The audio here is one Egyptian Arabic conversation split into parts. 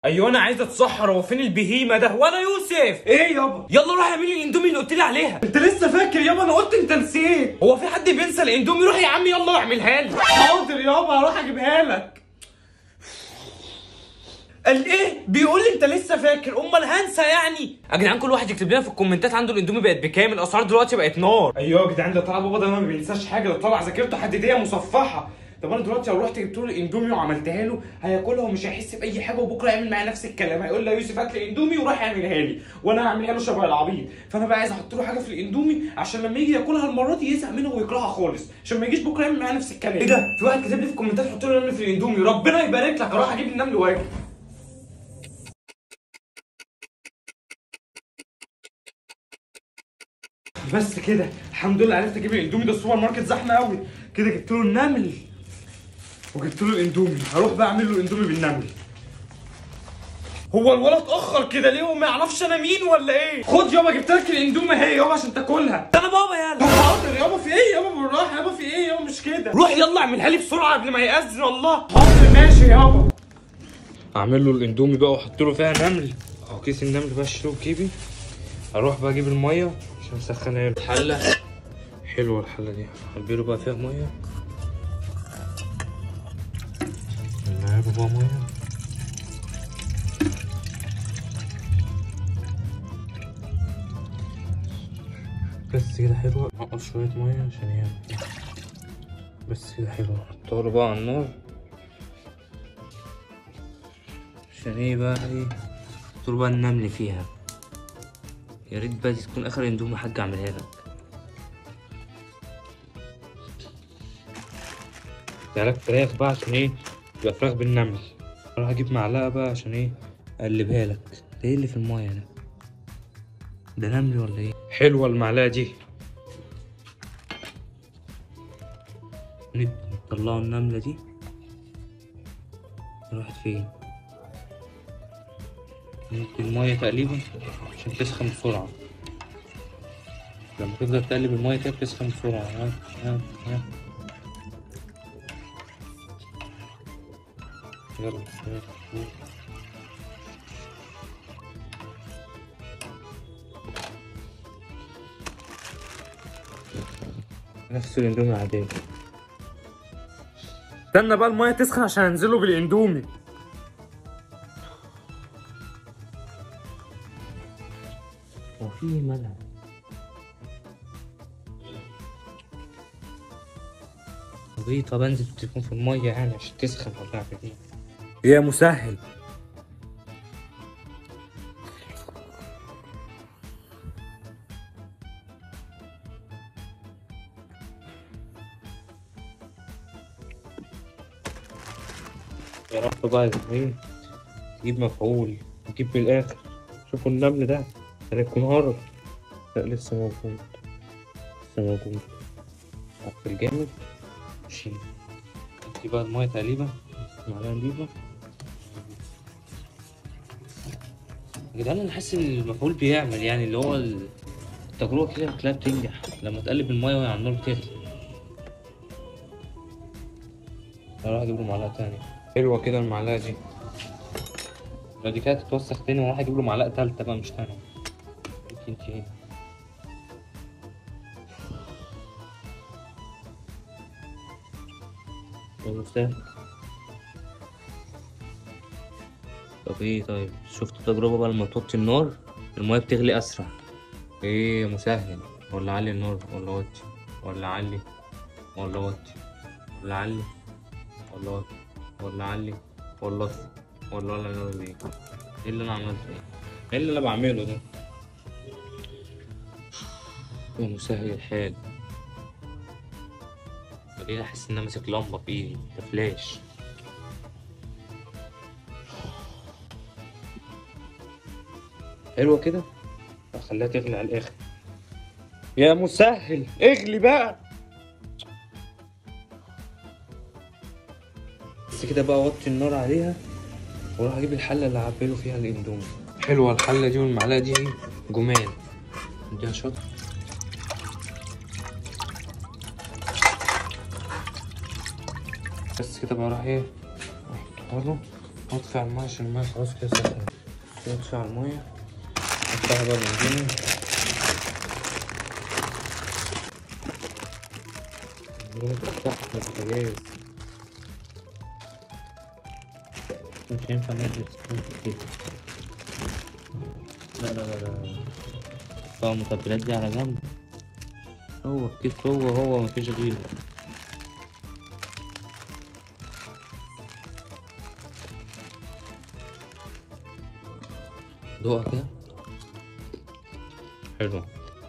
ايوه انا عايز اتسحر هو فين البهيمه ده وانا يوسف ايه يابا يلا روح اعمل لي الاندومي اللي قلت لي عليها انت لسه فاكر يابا انا قلت انت نسيت هو في حد بينسى الاندومي روح يا عم يلا واعملها لي حاضر يابا هروح اجيبها لك قال ايه بيقول لي انت لسه فاكر امال هنسى يعني يا جدعان كل واحد يكتب لنا في الكومنتات عنده الاندومي بقت بكام الاسعار دلوقتي بقت نار ايوه يا جدعان ده طلع بابا ده ما بينساش حاجه ده طلع ذاكرته حديديه مصفحه طب انا دلوقتي لو رحت جبت له الاندومي وعملتها له هياكلها ومش هيحس باي حاجه وبكره يعمل معايا نفس الكلام هيقول لي يا يوسف هات لي اندومي وراح يعملها لي وانا هعملها له شبه العبيط فانا بقى عايز احط له حاجه في الاندومي عشان لما يجي ياكلها المره دي يزهق منها ويكرهها خالص عشان ما يجيش بكره يعمل معايا نفس الكلام ايه ده في واحد كاتب لي في الكومنتات حط له نمل في الاندومي ربنا يبارك لك اروح اجيب النمل واجي بس كده الحمد لله عرفت اجيب الاندومي ده السوبر ماركت زحمه قوي كده جبت له النمل وجبت له الاندومي هروح بقى اعمل له الاندومي بالنمل هو الولد اتاخر كده ليه وما يعرفش انا مين ولا ايه خد يابا جبت لك الاندومي اهي يابا عشان تاكلها ده انا بابا طب يلا حاضر يابا في ايه يابا بالراحه يابا في ايه يابا مش كده روح يلا اعملها لي بسرعه قبل ما يأذن الله حاضر ماشي يابا اعمل له الاندومي بقى واحط له فيها نمل او كيس النمل بقى اشيله بجيبي اروح بقى اجيب الميه عشان اسخنها له حله حلوه الحله دي هلبيله بقى فيها ميه نلعبه بقى ميه بس كده حلوه نقص شويه ميه عشان هي بس كده حلوه نحطها له بقى على النار عشان ايه بقى ايه طول بقى النمل فيها يا ريت بقى دي تكون اخر اندومي حاج اعملها لك جعلك فراخ بقى عشان ايه يبقى فراخ بالنمل اروح اجيب معلقه بقى عشان ايه اقلبها لك ده ايه اللي في المايه ده ده نمل ولا ايه حلوه المعلقه دي نطلعوا النمله دي راحت فين ندي المية تقليبا عشان تسخن بسرعة لما تفضل تقلب المية كده بتسخن بسرعة ها ها ها يلا يلا نفس الاندومي العادية استنى بقى المية تسخن عشان انزله بالاندومي هو في ايه مالها؟ طب ايه طب انزل التليفون في المية يعني عشان تسخن ولا اعمل ايه؟ يا مسهل يا رب بقى يا زميلي تجيب مفعول تجيب من الآخر شوفوا النمل ده كان يكون هرب لا لسه موجود لسه موجود قفل جامد شيل دي بقى المية تقريبا معلقة نضيفة يا جدعان انا حاسس ان المفعول بيعمل يعني اللي هو التجربة كده هتلاقيها بتنجح لما تقلب المية وهي على النار بتغلي اروح اجيب له معلقة تانية حلوة كده المعلقة دي لو دي كده تتوسخ تاني واروح اجيب له معلقة تالتة بقى مش تانية يمكن تاني المفتاح طب ايه طيب شفت التجربة بقى لما توطي النار المية بتغلي أسرع ايه يا مسهل ولا علي النار ولا وطي ولا علي ولا وطي ولا علي ولا وطي ولا علي ولا وطي ولا ولا نعمل ايه ايه اللي انا عملته ايه ايه اللي انا بعمله ده يا مسهل الحال ليه احس ان انا ماسك لمبه في ايدي ده فلاش حلوه كده اخليها تغلي على الاخر يا مسهل اغلي بقى بس كده بقى وطي النار عليها واروح اجيب الحله اللي هعبيله فيها الاندومي حلوه الحله دي والمعلقه دي جمال اديها شط بس كده بقى راح ايه احطها له اطفي على المية عشان المية خلاص كده سخنة كده اطفي على المية افتحها بقى الاندومي الاندومي تفتح في البوتاجاز مش هينفع نعمل سكون كده لا لا لا لا طبعا المتبلات دي على جنب هو الكيس هو هو مفيش غيره دوقها كده حلو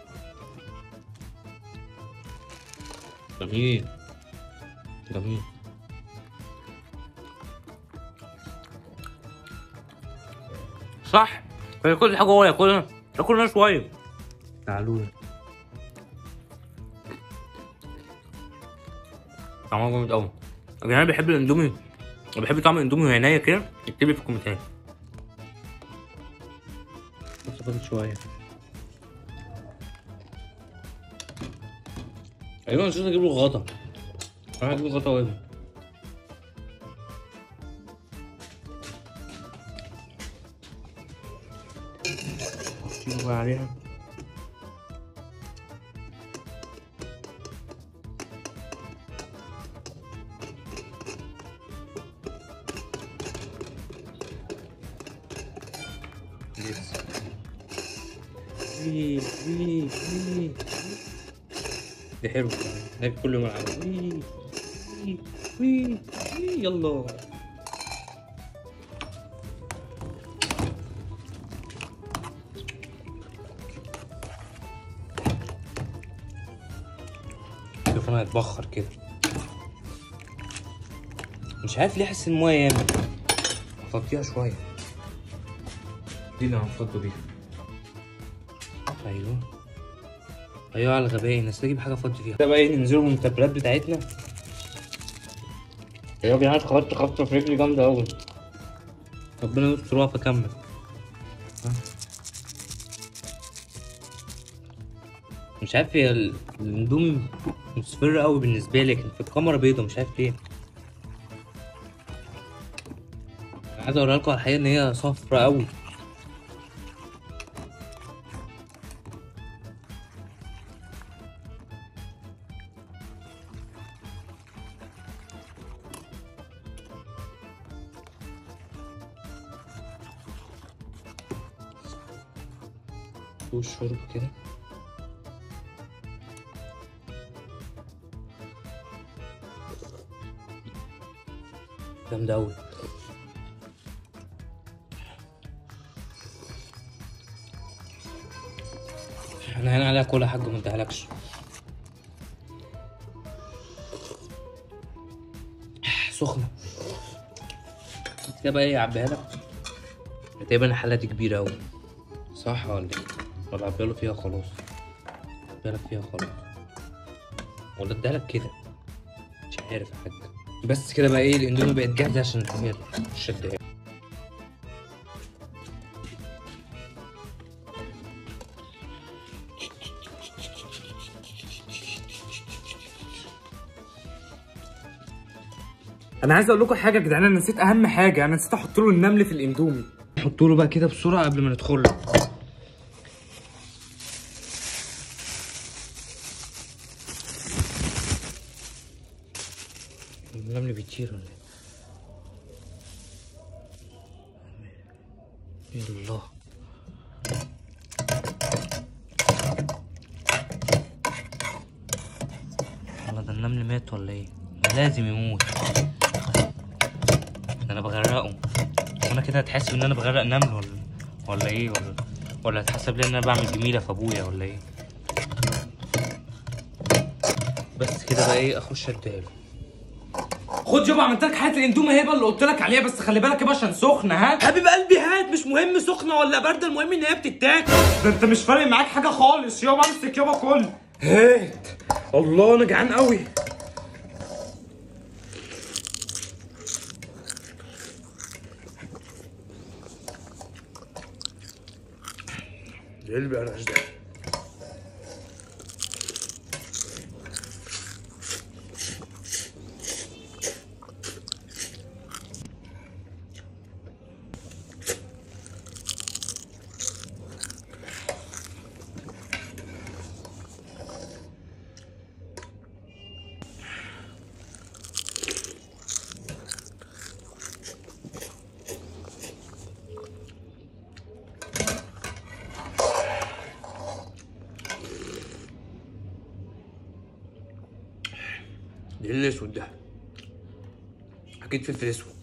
جميل جميل صح هي كل حاجة هو ياكلها ياكلها شوية تعالوا لي طعمها جامد أوي يا جماعة بحب الأندومي أنا بحب طعم الأندومي وهي نية كده اكتبي في الكومنتات بس فاضل شوية أيوة نسيت أجيب له غطا أنا هجيب له غطا وابن شوفوا بقى عليها يس وي وي وي دي حلو هاي كل يوم العب وي وي وي وي يلا شوف انا هيتبخر كده مش عارف ليه احس المايه ياما هفضيها شويه دي اللي هنفضوا بيها ايوه ايوه على الغباء الناس تجيب حاجه فاضي فيها ده بقى ايه ننزلوا من التبلات بتاعتنا يا جدعان خبطت خبطه في رجلي جامده قوي ربنا يستر واقف اكمل ها؟ مش عارف هي ال- الاندومي مصفرة قوي بالنسبه لي لكن في الكاميرا بيضه مش عارف ليه أنا عايز اوريها لكم على الحقيقه ان هي صفرة قوي والشرب كده جامدة أوي احنا هنا عليها كل حاجة ما اديهالكش سخنة كده بقى ايه اعبيها لك تقريبا الحلة دي كبيرة أوي صح ولا ايه؟ ولا اعبيها له فيها خلاص اعبيها لك فيها خلاص ولا اديها لك كده مش عارف يا حاج بس كده بقى ايه الاندومي بقت جاهزة عشان الحاجات مش هديها انا عايز اقول لكم حاجه يا جدعان انا نسيت اهم حاجه انا نسيت احط له النمل في الاندومي نحط له بقى كده بسرعة قبل ما ندخل له النمل بيطير ولا ايه؟ يلا والله ده النمل مات ولا ايه؟ لازم يموت ده انا بغرقه وانا كده هتحسب ان انا بغرق نمل ولا ولا ايه ولا ولا هتحسب لي ان انا بعمل جميله في ابويا ولا ايه بس كده بقى ايه اخش اديله خد يابا عملت لك حاجه الاندومي هيبه اللي قلت لك عليها بس خلي بالك يا باشا عشان سخنه ها حبيب قلبي هات مش مهم سخنه ولا بارده المهم ان هي بتتاكل ده انت مش فارق معاك حاجه خالص يابا امسك يابا كل هات الله انا جعان قوي ايه اللي بقى ده ايه الاسود ده اكيد فلفل اسود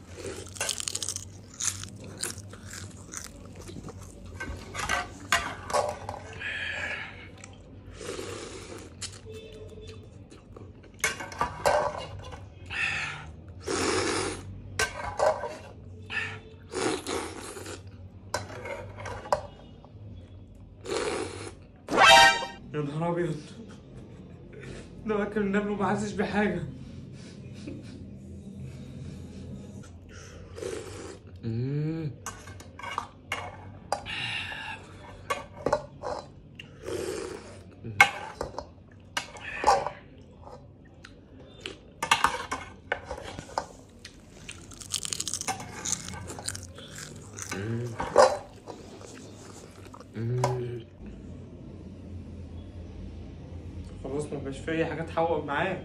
يا نهار ابيض ده اكل النمل وما حسش بحاجه مم. خلاص ما بقاش في اي حاجه تحوق معاك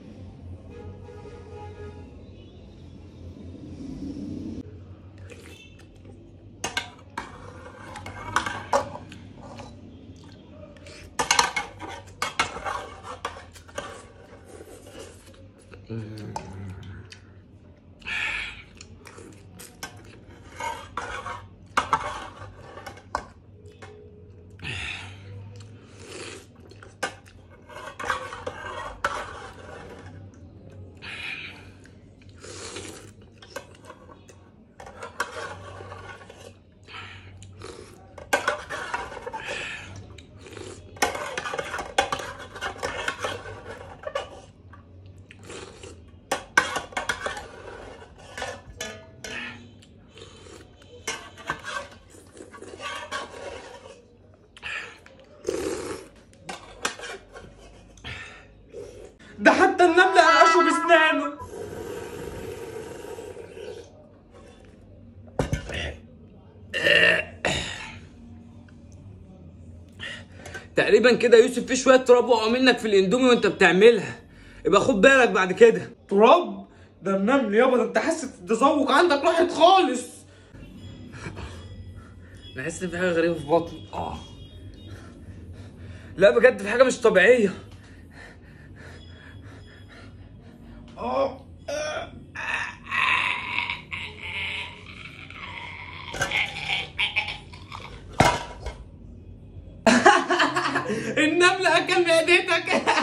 ده حتى النمل قرقشه بسنانه تقريبا كده يا يوسف في شويه تراب وقعوا منك في الاندومي وانت بتعملها يبقى خد بالك بعد كده تراب ده النمل يابا ده انت حاسس التذوق عندك راحت خالص بحس ان في حاجه غريبه في بطني اه لا بجد في حاجه مش طبيعيه اه النمل اكل معدتك